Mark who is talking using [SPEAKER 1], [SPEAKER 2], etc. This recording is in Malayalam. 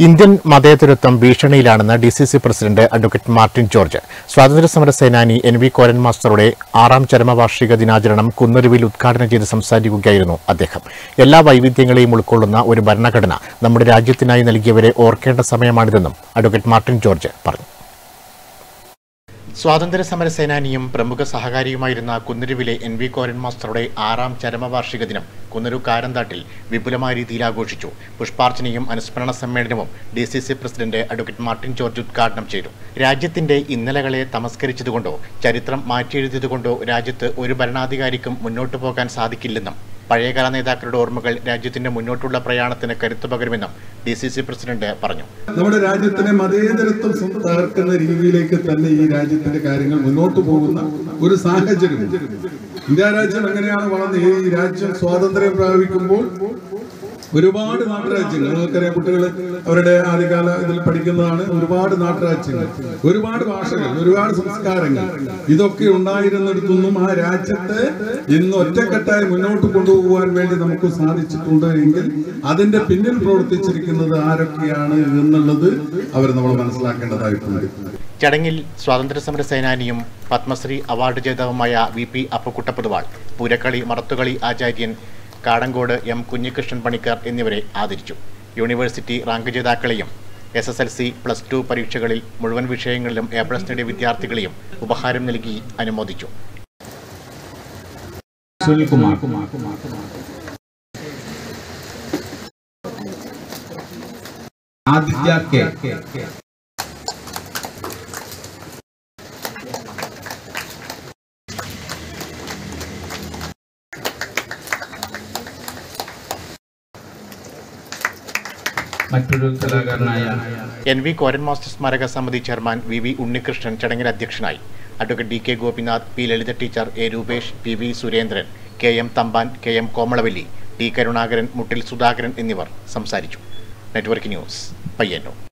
[SPEAKER 1] ഇന്ത്യൻ മതേതരത്വം ഭീഷണിയിലാണെന്ന് D C C president advocate Martin George സ്വാതന്ത്ര്യസമര സേനാനി എൻ വി കോരൻ മാസ്റ്ററുടെ ആറാം ചരമവാർഷിക ദിനാചരണം കുന്നരുവിൽ ഉദ്ഘാടനം ചെയ്ത് സംസാരിക്കുകയായിരുന്നു അദ്ദേഹം എല്ലാ വൈവിധ്യങ്ങളെയും ഉൾക്കൊള്ളുന്ന ഒരു ഭരണഘടന നമ്മുടെ രാജ്യത്തിനായി നൽകിയവരെ ഓർക്കേണ്ട സമയമാണിതെന്നും അഡ്വക്കേറ്റ് മാർട്ടിൻ ജോർജ് പറഞ്ഞു സ്വാതന്ത്ര്യ സമര സേനാനിയും പ്രമുഖ സഹകാരിയുമായിരുന്ന കുന്നരുവിലെ എൻ വി കോരൻ മാസ്റ്ററുടെ ആറാം ചരമവാർഷിക ദിനം കുന്നരു കാരന്താട്ടിൽ വിപുലമായ രീതിയിൽ ആഘോഷിച്ചു പുഷ്പാർച്ചനയും അനുസ്മരണ സമ്മേളനവും D C C president advocate Martin George ഉദ്ഘാടനം ചെയ്തു രാജ്യത്തിന്റെ ഇന്നലകളെ തമസ്കരിച്ചതുകൊണ്ടോ ചരിത്രം മാറ്റിയെഴുതിയതുകൊണ്ടോ രാജ്യത്ത് ഒരു ഭരണാധികാരിക്കും മുന്നോട്ടു പോകാൻ സാധിക്കില്ലെന്നും പഴയകാല നേതാക്കളുടെ ഓർമ്മകൾ രാജ്യത്തിന്റെ മുന്നോട്ടുള്ള പ്രയാണത്തിന് കരുത്തു പകരുമെന്നും ഡി സി സി പ്രസിഡന്റ് പറഞ്ഞു
[SPEAKER 2] നമ്മുടെ രാജ്യത്തിനെ മതേതരത്വം സ്വ- തകർക്കുന്ന രീതിയിലേക്ക് തന്നെ ഈ രാജ്യത്തിന്റെ കാര്യങ്ങൾ മുന്നോട്ട് പോകുന്ന ഒരു സാഹചര്യം ഇന്ത്യ രാജ്യം എങ്ങനെയാണ് വളർന്നത് ഈ രാജ്യം സ്വാതന്ത്ര്യം പ്രാപിക്കുമ്പോൾ ഒരുപാട് നാട്ടുരാജ്യങ്ങൾ നിങ്ങൾക്കറിയാം കുട്ടികൾ അവരുടെ ആദ്യകാല ഇതിൽ പഠിക്കുന്നതാണ് ഒരുപാട് നാട്ടുരാജ്യങ്ങൾ ഒരുപാട് ഭാഷകൾ ഒരുപാട് സംസ്കാരങ്ങൾ ഇതൊക്കെ ഉണ്ടായിരുന്നിടത്തൊന്നും ആ രാജ്യത്തെ ഇന്ന് ഒറ്റക്കെട്ടായി മുന്നോട്ട് കൊണ്ടുപോകാൻ വേണ്ടി നമുക്ക് സാധിച്ചിട്ടുണ്ട് എങ്കിൽ അതിന്റെ പിന്നിൽ പ്രവർത്തിച്ചിരിക്കുന്നത് ആരൊക്കെയാണ് എന്നുള്ളത് അവർ നമ്മൾ മനസ്സിലാക്കേണ്ടതായിട്ടുണ്ട്
[SPEAKER 1] ചടങ്ങിൽ സ്വാതന്ത്ര്യസമര സേനാനിയും പത്മശ്രീ അവാർഡ് ജേതാവുമായ വി പി അപ്പുക്കുട്ടപ്പുതുവാൾ പൂരക്കളി മറത്തുകളി ആചാര്യൻ കാടങ്കോട് എം കുഞ്ഞികൃഷ്ണൻ പണിക്കർ എന്നിവരെ ആദരിച്ചു യൂണിവേഴ്സിറ്റി റാങ്ക് ജേതാക്കളെയും S S L C plus two പരീക്ഷകളിൽ മുഴുവൻ വിഷയങ്ങളിലും എ പ്ലസ് നേടിയ വിദ്യാർത്ഥികളെയും ഉപഹാരം നൽകി അനുമോദിച്ചു
[SPEAKER 3] സുനിൽകുമാർ ആദിത്യ കെ മറ്റൊരു കലാകാരനായ
[SPEAKER 1] എൻ വി കോരൻ മാസ്റ്റർ സ്മാരക സമിതി ചെയർമാൻ വി വി ഉണ്ണികൃഷ്ണൻ ചടങ്ങിൽ അധ്യക്ഷനായി advocate D K Gopinath P Lalitha teacher A Rupesh P V Surendran K M Thampan K M Komalavalli T Karunakaran Muttil Sudhakaran എന്നിവർ സംസാരിച്ചു നെറ്റ്വർക്ക് ന്യൂസ് പയ്യന്നൂർ